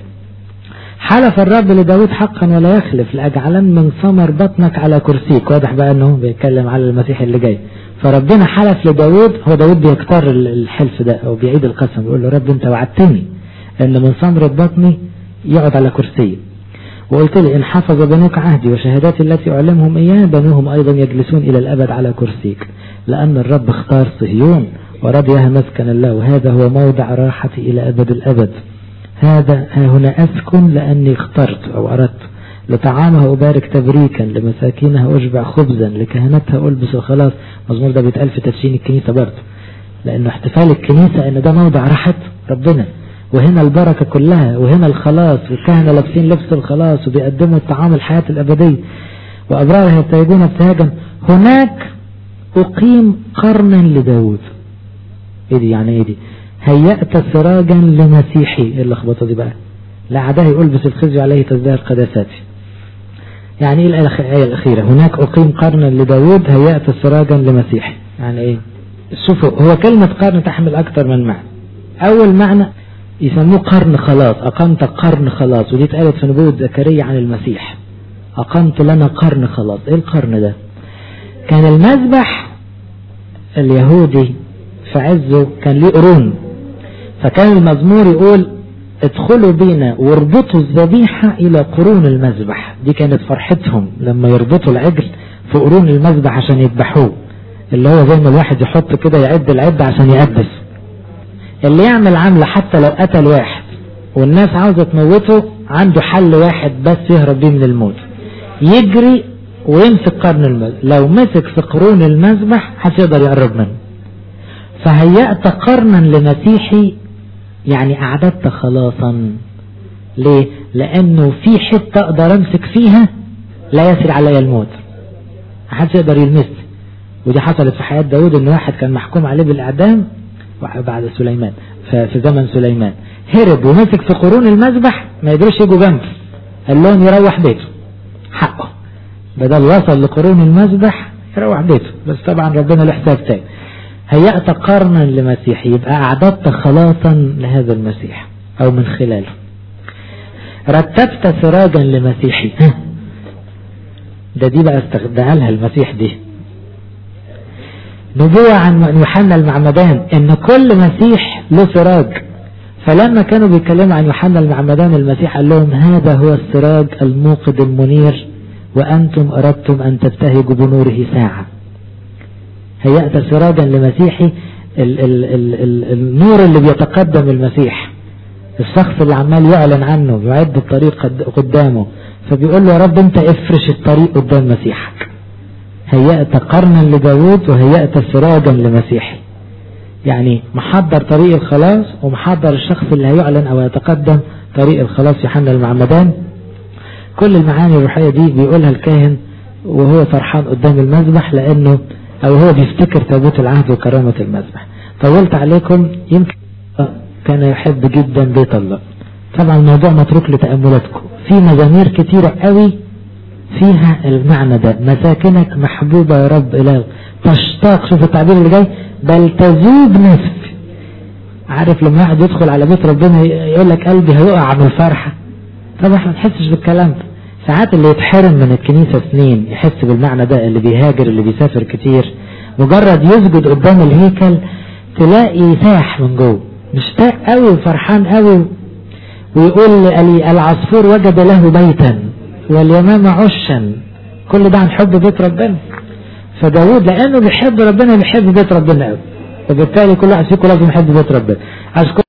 حلف الرب لداود حقا ولا يخلف لأجعلن من ثمر بطنك على كرسيك واضح بقى انه بيتكلم على المسيح اللي جاي فربنا حلف لداود هو داود بيكتر الحلف ده او بيعيد القسم يقول له رب انت وعدتني ان من ثمرة بطني يقعد على كرسي وقلت لي إن حفظ بنوك عهدي وشهاداتي التي أعلمهم إياها بنوهم أيضا يجلسون إلى الأبد على كرسيك لأن الرب اختار صهيون ورضيها مسكن الله وهذا هو موضع راحتي إلى أبد الأبد هذا ها هنا أسكن لأني اخترت أو أردت لطعامها أبارك تبريكا لمساكينها أشبع خبزا لكهنتها ألبس الخلاص مزمور ده بيتقال في تدشين الكنيسة برضه لأنه احتفال الكنيسة إن ده موضع راحة ربنا وهنا البركة كلها وهنا الخلاص والكهنة لابسين لبس الخلاص وبيقدموا الطعام الحياة الأبدية وأبرارها يبتهجون ابتهاجا هناك أقيم قرنا لداود إيه دي يعني إيه دي هيأت سراجا لمسيحي إيه اللخبطة دي بقى لعده يلبس الخزي عليه تزدهر قداساتي يعني إيه الآية الأخيرة هناك أقيم قرنا لداود هيأت سراجا لمسيحي يعني إيه شوفوا هو كلمة قرن تحمل أكثر من معنى أول معنى يسموه قرن خلاص أقمت قرن خلاص ودي اتقالت في نبوة زكريا عن المسيح أقمت لنا قرن خلاص إيه القرن ده كان المذبح اليهودي في عزه كان ليه قرون فكان المزمور يقول ادخلوا بينا واربطوا الذبيحة إلى قرون المذبح دي كانت فرحتهم لما يربطوا العجل في قرون المذبح عشان يذبحوه اللي هو زي ما الواحد يحط كده يعد العد عشان يقدس اللي يعمل عملة حتى لو قتل واحد والناس عاوزة تموته عنده حل واحد بس يهرب بيه من الموت يجري ويمسك قرن المذبح لو مسك في قرون المذبح محدش يقدر يقرب منه فهيأت قرنا لمسيحي يعني أعددت خلاصا ليه لأنه في حتة أقدر أمسك فيها لا يسري علي الموت محدش يقدر يلمسني ودي حصلت في حياة داود ان واحد كان محكوم عليه بالإعدام بعد سليمان في زمن سليمان هرب ومسك في قرون المذبح ما يقدرش يجوا جنبه قال لهم يروح بيته حقه بدل وصل لقرون المذبح يروح بيته بس طبعا ربنا له حساب تاني هيأت قرنا لمسيح يبقى أعددت خلاصا لهذا المسيح أو من خلاله رتبت سراجا لمسيحي ده دي بقى استخدمها لها المسيح دي نبوة عن يوحنا المعمدان ان كل مسيح له سراج فلما كانوا بيتكلموا عن يوحنا المعمدان المسيح قال لهم هذا هو السراج الموقد المنير وأنتم أردتم أن تبتهجوا بنوره ساعة هيأت سراجا لمسيحي ال ال ال ال النور اللي بيتقدم المسيح الشخص اللي عمال يعلن عنه يعد الطريق قدامه فبيقول له يا رب انت افرش الطريق قدام مسيحك هيأت قرنا لداود وهيأت سراجا لمسيحي يعني محضر طريق الخلاص ومحضر الشخص اللي هيعلن او يتقدم طريق الخلاص يوحنا المعمدان كل المعاني الروحية دي بيقولها الكاهن وهو فرحان قدام المذبح لانه او هو بيفتكر تابوت العهد وكرامة المذبح طولت عليكم يمكن كان يحب جدا بيت الله طبعا الموضوع متروك لتأملاتكم في مزامير كتيرة قوي فيها المعنى ده مساكنك محبوبة يا رب إله تشتاق شوف التعبير اللي جاي بل تذوب نفسي عارف لما واحد يدخل على بيت ربنا يقول لك قلبي هيقع من الفرحة طبعا احنا ما نحسش بالكلام ده ساعات اللي يتحرم من الكنيسة سنين يحس بالمعنى ده اللي بيهاجر اللي بيسافر كتير مجرد يسجد قدام الهيكل تلاقي ساح من جوه مشتاق قوي وفرحان قوي ويقول العصفور وجد له بيتا واليمامة عشا كل ده عن حب بيت ربنا فداود لانه بيحب ربنا بيحب بيت ربنا قوي وبالتالي كل واحد فيكم لازم يحب بيت ربنا